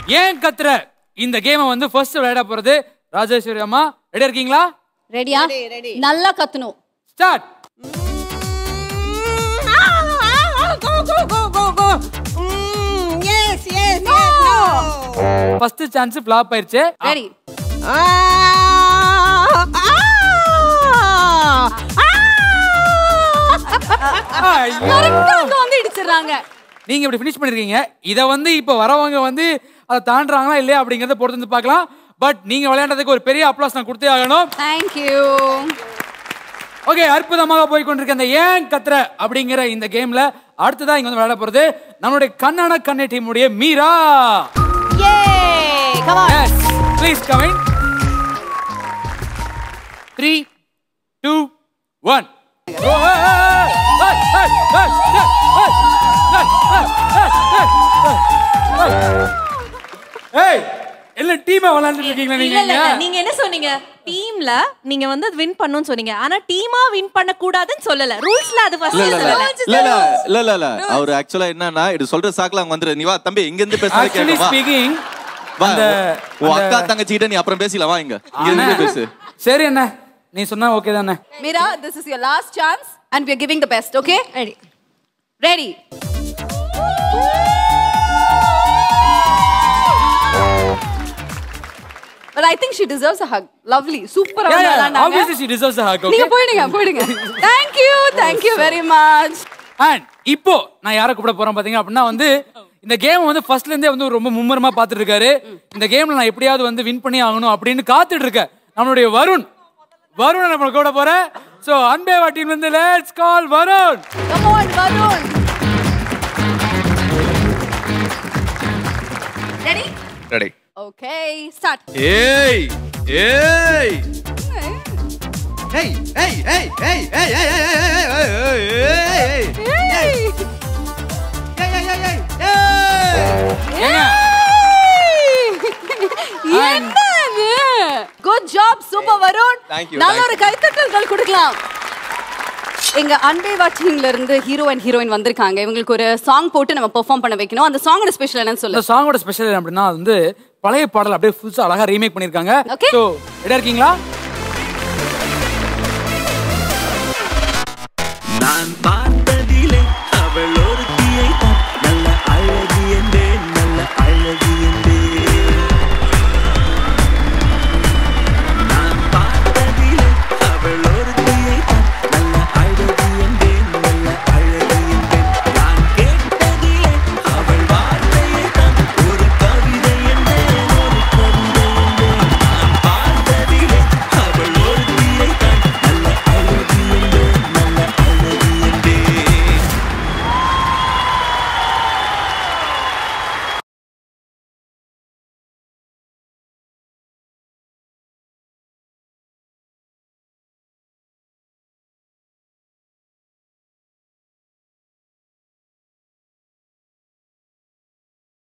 ஏன் கத்துற இந்த கேமை வந்து ஃபர்ஸ்ட் விளையாட போறது ராஜேஸ்வரி அம்மா ரெடி இருக்கீங்களா ரெடியா நல்லா கத்தணும் ஸ்டார்ட் ஃபர்ஸ்ட் சான்ஸ் ஃபிளாப் ஆயிருச்சு ரெடி ஐயோ. கரெக்டா அங்க வந்து இடிச்சிடுறாங்க நீங்க இப்படி ஃபினிஷ் பண்ணிருக்கீங்க இத வந்து இப்ப வரவங்க வந்து அதை தாண்டுறாங்களா இல்லையா அப்படிங்கறத பொறுத்து வந்து பார்க்கலாம் பட் நீங்க விளையாண்டதுக்கு ஒரு பெரிய அப்ளாஸ் நான் கொடுத்தே ஆகணும் தேங்க்யூ ஓகே அற்புதமாக போய் கொண்டிருக்க இந்த ஏன் கத்துற அப்படிங்கிற இந்த கேம்ல அடுத்ததா இங்க வந்து விளையாட போறது நம்மளுடைய கண்ணான கண்ணை டீமுடைய Meera yes please coming three two one ஏய் என்ன டீமா விளையாண்டுட்டு இருக்கீங்களா இல்ல இல்ல நீங்க இல்ல. நீங்க என்ன சொன்னீங்க டீம்ல நீங்க வந்து வின் பண்ணனும்னு சொன்னீங்க ஆனா டீமா வின் பண்ண கூடாதுன்னு சொல்லல ரூல்ஸ்ல அது ஃபர்ஸ்ட் இல்ல இல்ல சொல்லல இல்ல இல்ல இல்ல இல்ல இல்ல அவர் ஆக்சுவலா என்னன்னா இது சொல்ற சாக்குல அங்க வந்துரு நீ வா தம்பி இங்க இருந்து பேசுறது ஆக்சுவலி கேட்க வா ஸ்பீக்கிங் வா அந்த உன் அந்த- அக்கா தங்கச்சி கிட்ட நீ அப்புறம் பேசலாம் வா இங்க இங்க இருந்து பேசு சரி அண்ணா நீ சொன்னா ஓகே தானே Meera this is your last chance and we are giving the best okay ready ready But I think she deserves a hug. Lovely. Super Yeah, yeah, விளையாண்டாங்க. obviously she deserves a hug, okay? நீங்க போயிடுங்க போயிடுங்க Thank you. Thank you very much. And இப்போ நான் யாரை கூப்பிட போறேன் பாத்தீங்க அப்படின்னா வந்து இந்த கேம் வந்து ஃபர்ஸ்ட்ல இருந்தே வந்து ரொம்ப மும்முரமா பார்த்துட்டு இருக்காரு இந்த கேம்ல நான் எப்படியாவது வந்து வின் பண்ணி ஆகணும் அப்படின்னு காத்துட்டு இருக்கேன் நம்மளுடைய வருண் வருண் நம்ம கூட போறேன் சோ அன்பேவா டீம் வந்து let's call Varun Come on, Varun. Ready? Ready Okay, start. ஏய் ஏய் Hey, hey, hey, hey, hey, hey, hey, hey, hey, hey, hey, hey, Hey. hey, hey, hey, hey. ஏங்க என்ன இது? Good job, super Varun. Thank you, நல்ல thank ஒரு கைத்தட்டல்கள் கொடுக்கலாம் எங்க அன்பேவா டீம்ல இருந்து ஹீரோ அண்ட் ஹீரோயின் வந்திருக்காங்க இவங்களுக்கு ஒரு சாங் போட்டு நம்ம பெர்ஃபார்ம் பண்ண வைக்கணும் அந்த சாங்கோட ஸ்பெஷல் என்னன்னு இந்த சொல்லு சாங்கோட ஸ்பெஷல் அப்படின்னா அது வந்து பழைய பாடல் அப்படியே புதுசா அழகா ரீமேக் பண்ணிருக்காங்க Okay. சோ ரெடியா இருக்கீங்களா